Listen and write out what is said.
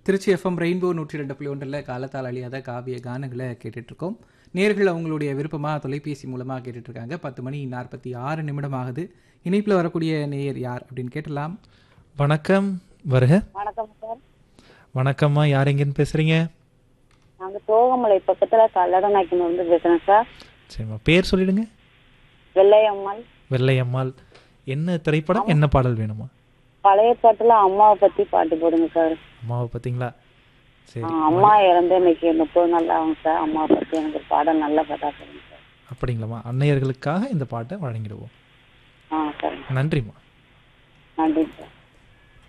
Trichy FM rainbow நூற்றி ரெண்டு புள்ளி ஒன்றில் காலத்தால் அழியாத காவிய கானங்களை கேட்டுட்ருக்கோம் நேர்கள் அவங்களுடைய விருப்பமாக தொலைபேசி மூலமாக கேட்டுட்ருக்காங்க பத்து மணி நாற்பத்தி ஆறு நிமிடம் ஆகுது இணைப்பில் வரக்கூடிய நேயர் யார் அப்படின்னு கேட்டலாம் வணக்கம் வருக வணக்கம் சார் வணக்கம்மா யார் எங்கேருந்து பேசுறீங்க நாங்க தோகமலை பக்கத்துல கல்லடநாய்க்கு வந்து பேசுறேன் சார் சரிம்மா பேர் சொல்லிடுங்க வெள்ளையம்மாள் வெள்ளையம்மாள் என்ன திரைப்படம் என்ன பாடல் வேணுமா பழைய பாட்டுல அம்மாவை பத்தி பாட்டு போடுங்க சார் அம்மாவை பார்த்தீங்களா சரி ஆ, அம்மா இறந்து இன்னைக்கு முப்பது நாள் ஆகும் சார் அம்மாவை பத்தி எனக்கு ஒரு பாடம் நல்ல பாட்டா சொல்லுங்க சார் அப்படிங்களாம்மா அன்னையர்களுக்காக இந்த பாட்டை வழங்கிடுவோம் ஆ சார் நன்றிம்மா நன்றி சார்